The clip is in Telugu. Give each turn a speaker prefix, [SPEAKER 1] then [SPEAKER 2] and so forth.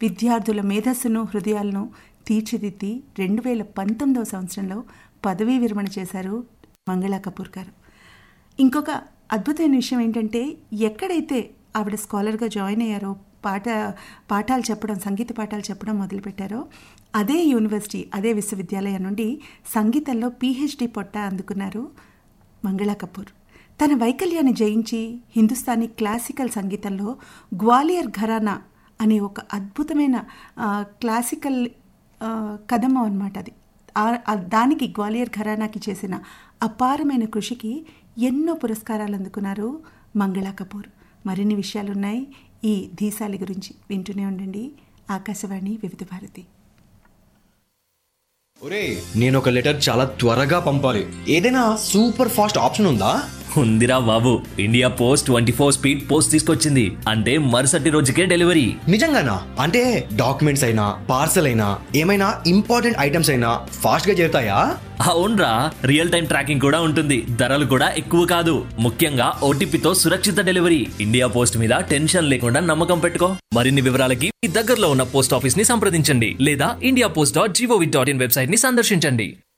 [SPEAKER 1] విద్యార్థుల మేధస్సును హృదయాలను తీర్చిదిద్ది రెండు వేల పంతొమ్మిదవ సంవత్సరంలో పదవీ విరమణ చేశారు మంగళా కపూర్ గారు ఇంకొక అద్భుతమైన విషయం ఏంటంటే ఎక్కడైతే ఆవిడ స్కాలర్గా జాయిన్ అయ్యారో పాట పాఠాలు చెప్పడం సంగీత పాఠాలు చెప్పడం మొదలుపెట్టారో అదే యూనివర్సిటీ అదే విశ్వవిద్యాలయం నుండి సంగీతంలో పీహెచ్డీ పొట్ట అందుకున్నారు మంగళా కపూర్ తన వైకల్యాన్ని జయించి హిందుస్థానీ క్లాసికల్ సంగీతంలో గ్వాలియర్ ఘరానా అనే ఒక అద్భుతమైన ఆ, క్లాసికల్ ఆ, కదమం అన్నమాట అది ఆ- ఆ దానికి గ్వాలియర్ ఘరానాకి చేసిన అపారమైన కృషికి ఎన్నో పురస్కారాలు అందుకున్నారు మంగళా కపూర్ మరిన్ని విషయాలున్నాయి ఈ ధీశాలి గురించి వింటూనే ఉండండి ఆకాశవాణి వివిధ భారతి
[SPEAKER 2] ఒరే నేను ఒక లెటర్ చాలా త్వరగా పంపాలి ఏదైనా సూపర్ ఫాస్ట్ ఆప్షన్ ఉందా
[SPEAKER 3] ఉందిరా బాబు India post twenty four speed post తీసుకొచ్చింది అంటే మరుసటి రోజుకే డెలివరీ
[SPEAKER 2] నిజంగానా అంటే డాక్యుమెంట్స్ అయినా పార్సల్ అయినా ఏమైనా ఇంపార్టెంట్ ఐటమ్స్ అయినా ఫాస్ట్ గా చేరుతాయా
[SPEAKER 3] అవునరా రియల్ టైం ట్రాకింగ్ కూడా ఉంటుంది ధరలు కూడా ఎక్కువ కాదు ముఖ్యంగా ఓటీపీతో సురక్షిత డెలివరీ ఇండియా పోస్ట్ మీద టెన్షన్ లేకుండా నమ్మకం పెట్టుకో మరిన్ని వివరాలకి మీ దగ్గరలో ఉన్న పోస్ట్ ఆఫీస్ ని సంప్రదించండి లేదా India post dot GOV dot in website ని సందర్శించండి